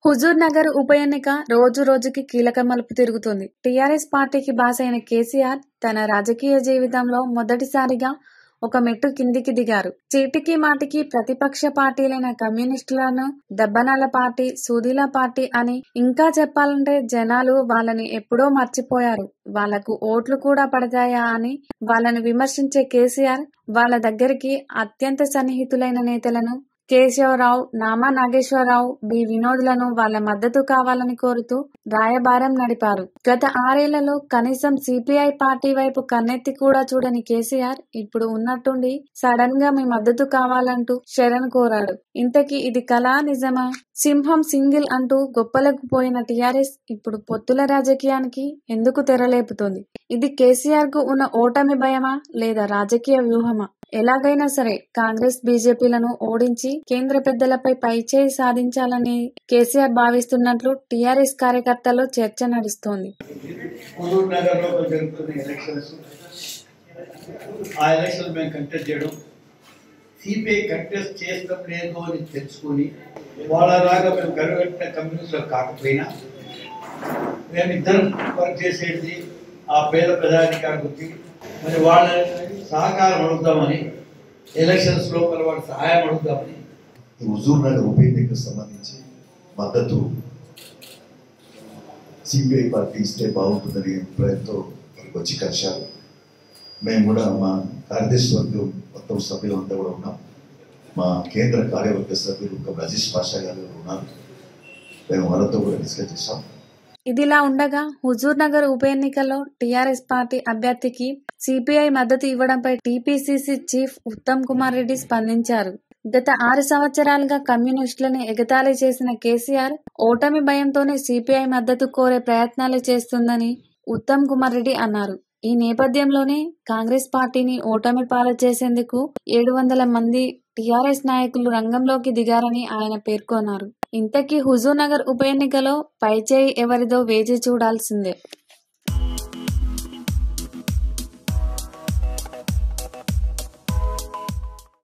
హుజూర్ నగర్ ఉప ఎన్నిక రోజు రోజుకి కీలక మలుపు తిరుగుతుంది టీఆర్ఎస్ పార్టీకి బాస్ అయిన కేసీఆర్ తన రాజకీయ జీవితంలో మొదటిసారిగా ఒక మెట్టు కిందికి దిగారు చీటికి మాటికి ప్రతిపక్ష పార్టీలైన కమ్యూనిస్టులను దెబ్బనాల పార్టీ సూదీల పార్టీ అని ఇంకా చెప్పాలంటే జనాలు వాళ్ళని ఎప్పుడో మర్చిపోయారు వాళ్లకు ఓట్లు కూడా పడతాయా అని వాళ్ళని విమర్శించే కేసీఆర్ వాళ్ళ దగ్గరికి అత్యంత సన్నిహితులైన నేతలను కేశవరావు నామా నాగేశ్వరరావు బి వినోద్లను వాళ్ళ మద్దతు కావాలని కోరుతూ రాయబారం నడిపారు గత ఆరేళ్లలో కనీసం సిపిఐ పార్టీ వైపు కన్నెత్తి కూడా చూడని కేసీఆర్ ఇప్పుడు ఉన్నట్టుండి సడన్ గా మీ మద్దతు కావాలంటూ శరణ్ కోరాడు ఇంతకీ ఇది కళా నిజమా సింహం సింగిల్ అంటూ గొప్పలకు పోయిన టీఆర్ఎస్ ఇప్పుడు పొత్తుల రాజకీయానికి ఎందుకు తెరలేపుతోంది ఇది కేసీఆర్ కు ఉన్న ఓటమి భయమా లేదా రాజకీయ వ్యూహమా ఎలాగైనా సరే కాంగ్రెస్ బీజేపీలను ఓడించి కేంద్ర పెద్దలపై పైచేయి సాధించాలని కేసీఆర్ భావిస్తున్నట్లు టీఆర్ఎస్ కార్యకర్తల్లో చర్చ నడుస్తోంది హుజూర్ నగర్లో జరుగుతున్న ఎలక్షన్స్ ఆ ఎలక్షన్ మేము కంటెస్ట్ చేయడం సిపిఐ కంటెస్ట్ చేస్తాం లేదు అని తెలుసుకొని వాళ్ళలాగా మేము కరుగట్టిన కమ్యూనిస్టులు కాకపోయినా మేమిద్దరం వర్క్ చేసేది ఆ పేద ప్రజాధికారి గురించి మరి వాళ్ళ సహకారం అడుగుదామని ఎలక్షన్స్ లోపల వాళ్ళ సహాయం అడుగుదామని ఈ హుజూర్ నగర్ ఉప ఎన్నికకు సంబంధించి మద్దతు సిపిఐ పార్టీ ఇస్తే బాగుంటుందనే అభిప్రాయంతో ఇక్కడికి వచ్చి కలిశారు మేము కూడా మా కార్యదర్శి వర్గం మొత్తం సభ్యులు అంతా కూడా ఉన్నాం మా కేంద్ర కార్యవర్గ సభ్యులు ఒక రజీష్ పాషా గారు ఉన్నారు మేము వాళ్ళతో కూడా డిస్కస్ చేశాం ఇదిలా ఉండగా హుజూర్ నగర్ ఉప ఎన్నికల్లో టీఆర్ఎస్ పార్టీ అభ్యర్థికి సిపిఐ మద్దతు ఇవ్వడంపై టీపీసీసీ చీఫ్ ఉత్తమ్ కుమార్ రెడ్డి స్పందించారు గత ఆరు సంవత్సరాలుగా కమ్యూనిస్టులను ఎగతాళి చేసిన కేసీఆర్ ఓటమి భయంతోనే సిపిఐ మద్దతు కోరే ప్రయత్నాలు చేస్తుందని ఉత్తమ్ కుమార్ రెడ్డి అన్నారు ఈ నేపథ్యంలోనే కాంగ్రెస్ పార్టీని ఓటమి పాలు చేసేందుకు ఏడు వందల మంది టీఆర్ఎస్ నాయకులు రంగంలోకి దిగారని ఆయన పేర్కొన్నారు ఇంతకీ హుజూర్ నగర్ ఉప ఎన్నికలో పైచేయి ఎవరిదో వేచి చూడాల్సిందే